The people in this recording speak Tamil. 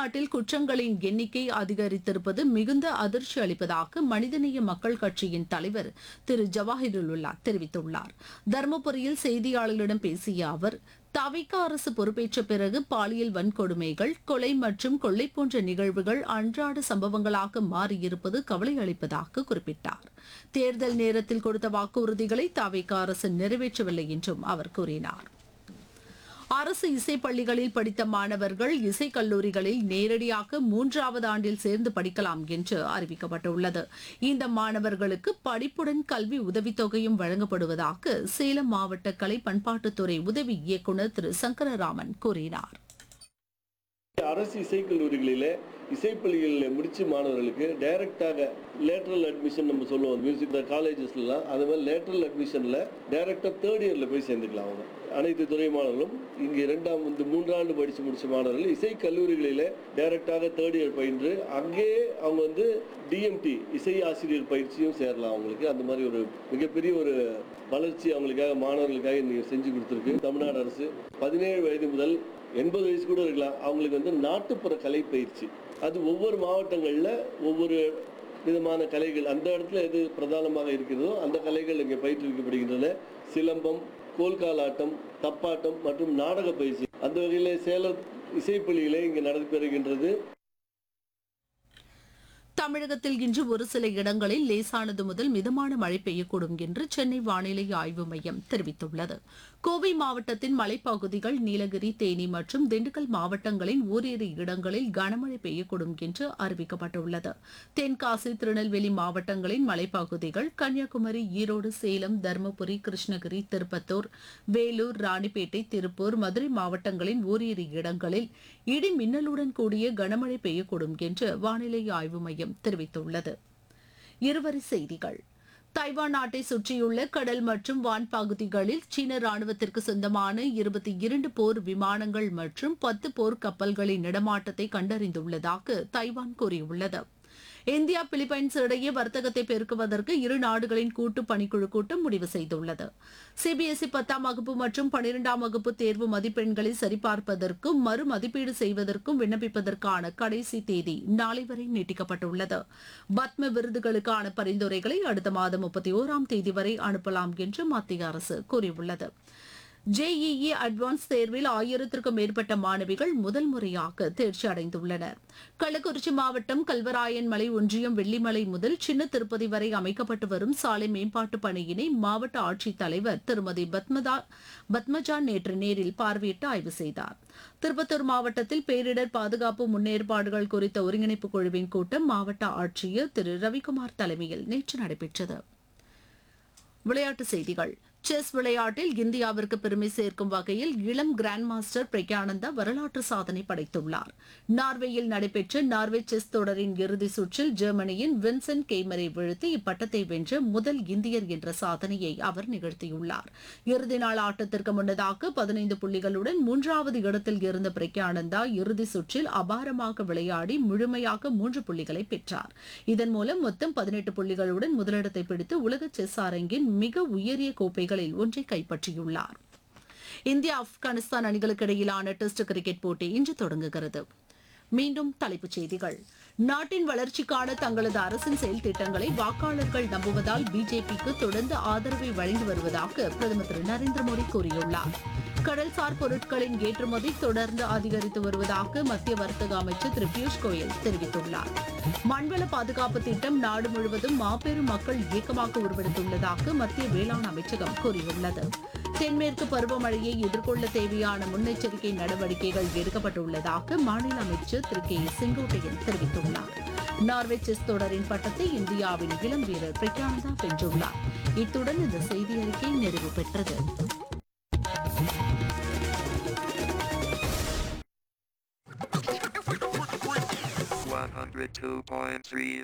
தமிழ்நாட்டில் குற்றங்களின் எண்ணிக்கை அதிகரித்திருப்பது மிகுந்த அதிர்ச்சி அளிப்பதாக மனிதநேய மக்கள் கட்சியின் தலைவர் திரு ஜவாஹிருல்லா தெரிவித்துள்ளார் தருமபுரியில் செய்தியாளர்களிடம் பேசிய அவர் தவிக அரசு பொறுப்பேற்ற பிறகு பாலியல் வன்கொடுமைகள் கொலை மற்றும் கொள்ளை போன்ற நிகழ்வுகள் அன்றாட சம்பவங்களாக மாறியிருப்பது கவலை அளிப்பதாக குறிப்பிட்டார் தேர்தல் நேரத்தில் கொடுத்த வாக்குறுதிகளை தவிக அரசு நிறைவேற்றவில்லை என்றும் அவர் கூறினார் அரசு இசைப் பள்ளிகளில் படித்த மாணவர்கள் இசைக் கல்லூரிகளில் நேரடியாக மூன்றாவது ஆண்டில் சேர்ந்து படிக்கலாம் என்று அறிவிக்கப்பட்டுள்ளது இந்த மாணவர்களுக்கு படிப்புடன் கல்வி உதவித்தொகையும் வழங்கப்படுவதாக சேலம் மாவட்ட கலை பண்பாட்டுத்துறை உதவி இயக்குநர் திரு சங்கரராமன் கூறினார் அரசு இசைக்கல்லூரிகளிலே இசைப்பள்ளிகளில் முடிச்ச மாணவர்களுக்கு டைரக்டாக லேட்ரல் அட்மிஷன் நம்ம சொல்லுவோம் மியூசிக் காலேஜஸ்லாம் அது மாதிரி லேட்ரல் அட்மிஷனில் டைரக்டாக தேர்ட் இயரில் போய் சேர்ந்துக்கலாம் அவங்க அனைத்து துறை மாணவர்களும் இங்கே இரண்டாம் இந்த மூன்றாண்டு படித்து முடிச்ச மாணவர்கள் இசை கல்லூரிகளில் டைரக்டாக தேர்ட் இயர் பயின்று அங்கேயே அவங்க வந்து டிஎம்டி இசை ஆசிரியர் பயிற்சியும் சேரலாம் அவங்களுக்கு அந்த மாதிரி ஒரு மிகப்பெரிய ஒரு வளர்ச்சி அவங்களுக்காக மாணவர்களுக்காக இன்னைக்கு செஞ்சு கொடுத்துருக்கு தமிழ்நாடு அரசு பதினேழு வயது முதல் எண்பது வயசு கூட இருக்கலாம் அவங்களுக்கு வந்து நாட்டுப்புற கலை பயிற்சி அது ஒவ்வொரு மாவட்டங்களில் ஒவ்வொரு விதமான கலைகள் அந்த இடத்துல எது பிரதானமாக இருக்கிறதோ அந்த கலைகள் இங்கே பயிற்றுவிக்கப்படுகின்றன சிலம்பம் கோல்காலாட்டம் தப்பாட்டம் மற்றும் நாடக பயிற்சி அந்த வகையில் சேலம் இசைப்பள்ளியிலே இங்கே நடைபெறுகின்றது தமிழகத்தில் இன்று ஒரு சில இடங்களில் லேசானது முதல் மிதமான மழை பெய்யக்கூடும் என்று சென்னை வானிலை ஆய்வு மையம் தெரிவித்துள்ளது கோவை மாவட்டத்தின் மலைப்பகுதிகள் நீலகிரி தேனி மற்றும் திண்டுக்கல் மாவட்டங்களின் ஓரிரு இடங்களில் கனமழை பெய்யக்கூடும் என்று அறிவிக்கப்பட்டுள்ளது தென்காசி திருநெல்வேலி மாவட்டங்களின் மலைப்பகுதிகள் கன்னியாகுமரி ஈரோடு சேலம் தருமபுரி கிருஷ்ணகிரி திருப்பத்தூர் வேலூர் ராணிப்பேட்டை திருப்பூர் மதுரை மாவட்டங்களின் ஓரிரு இடங்களில் இடி மின்னலுடன் கூடிய கனமழை பெய்யக்கூடும் என்று வானிலை ஆய்வு மையம் தெரிவித்துள்ளது இருவரி செய்திகள் தைவான் நாட்டை சுற்றியுள்ள கடல் மற்றும் வான் பகுதிகளில் சீன ராணுவத்திற்கு சொந்தமான இருபத்தி இரண்டு போர் விமானங்கள் மற்றும் பத்து போர் கப்பல்களின் நடமாட்டத்தை கண்டறிந்துள்ளதாக தைவான் கூறியுள்ளது இந்தியா பிலிப்பைன்ஸ் இடையே வர்த்தகத்தை பெருக்குவதற்கு இரு நாடுகளின் கூட்டு பணிக்குழு கூட்டம் முடிவு செய்துள்ளது சிபிஎஸ்இ பத்தாம் வகுப்பு மற்றும் பனிரெண்டாம் வகுப்பு தேர்வு மதிப்பெண்களை சரிபார்ப்பதற்கும் மறு மதிப்பீடு செய்வதற்கும் விண்ணப்பிப்பதற்கான கடைசி தேதி நாளை வரை நீட்டிக்கப்பட்டுள்ளது பத்ம விருதுகளுக்கான பரிந்துரைகளை அடுத்த மாதம் முப்பத்தி ஓராம் தேதி வரை அனுப்பலாம் என்று மத்திய அரசு கூறியுள்ளது ஜேஇஇ அட்வான்ஸ் தேர்வில் ஆயிரத்திற்கும் மேற்பட்ட மாணவிகள் முதல் முறையாக தேர்ச்சி அடைந்துள்ளனர் கள்ளக்குறிச்சி மாவட்டம் கல்வராயன் மலை ஒன்றியம் வெள்ளிமலை முதல் சின்ன திருப்பதி வரை அமைக்கப்பட்டு வரும் சாலை மேம்பாட்டு பணியினை மாவட்ட ஆட்சித் தலைவர் திருமதி பத்மதா பத்மஜா நேற்று நேரில் பார்வையிட்டு ஆய்வு செய்தார் திருப்பத்தூர் மாவட்டத்தில் பேரிடர் பாதுகாப்பு முன்னேற்பாடுகள் குறித்த ஒருங்கிணைப்பு குழுவின் கூட்டம் மாவட்ட ஆட்சியர் திரு ரவிக்குமார் தலைமையில் நேற்று நடைபெற்றது விளையாட்டுச் செய்திகள் செஸ் விளையாட்டில் இந்தியாவிற்கு பெருமை சேர்க்கும் வகையில் இளம் கிராண்ட் மாஸ்டர் பிரக்யானந்தா வரலாற்று சாதனை படைத்துள்ளார் நார்வேயில் நடைபெற்ற நார்வே செஸ் தொடரின் இறுதி சுற்றில் ஜெர்மனியின் வின்சென்ட் கெய்மரை வீழ்த்தி இப்பட்டத்தை வென்ற முதல் இந்தியர் என்ற சாதனையை அவர் நிகழ்த்தியுள்ளார் இறுதி நாள் ஆட்டத்திற்கு முன்னதாக பதினைந்து புள்ளிகளுடன் மூன்றாவது இடத்தில் இருந்த பிரக்யானந்தா இறுதி சுற்றில் அபாரமாக விளையாடி முழுமையாக மூன்று புள்ளிகளை பெற்றார் இதன் மூலம் மொத்தம் பதினெட்டு புள்ளிகளுடன் முதலிடத்தை பிடித்து உலக செஸ் அரங்கின் மிக உயரிய கோப்பைகளில் ஒன்றை கைப்பற்றியுள்ளார் இந்தியா ஆப்கானிஸ்தான் அணிகளுக்கு இடையிலான டெஸ்ட் கிரிக்கெட் போட்டி இன்று தொடங்குகிறது மீண்டும் தலைப்புச் செய்திகள் நாட்டின் வளர்ச்சிக்கான தங்களது அரசின் செயல் திட்டங்களை வாக்காளர்கள் நம்புவதால் பிஜேபிக்கு தொடர்ந்து ஆதரவை வழங்கி வருவதாக பிரதமர் திரு நரேந்திர மோடி கூறியுள்ளார் கடல்சார் பொருட்களின் ஏற்றுமதி தொடர்ந்து அதிகரித்து வருவதாக மத்திய வர்த்தக அமைச்சர் திரு பியூஷ் கோயல் தெரிவித்துள்ளார் மண்வள பாதுகாப்பு திட்டம் நாடு முழுவதும் மாபெரும் மக்கள் இயக்கமாக உருவெடுத்துள்ளதாக மத்திய வேளாண் அமைச்சகம் கூறியுள்ளது தென்மேற்கு பருவமழையை எதிர்கொள்ள தேவையான முன்னெச்சரிக்கை நடவடிக்கைகள் எடுக்கப்பட்டுள்ளதாக மாநில அமைச்சர் திரு கே செங்கோட்டையன் தெரிவித்துள்ளார் நார்வே செஸ் தொடரின் பட்டத்தை இந்தியாவின் இளம் வீரர் பிரக்யானந்தா வென்றுள்ளார் இத்துடன் இந்த செய்தி அறிக்கை நிறைவு பெற்றது One hundred two point three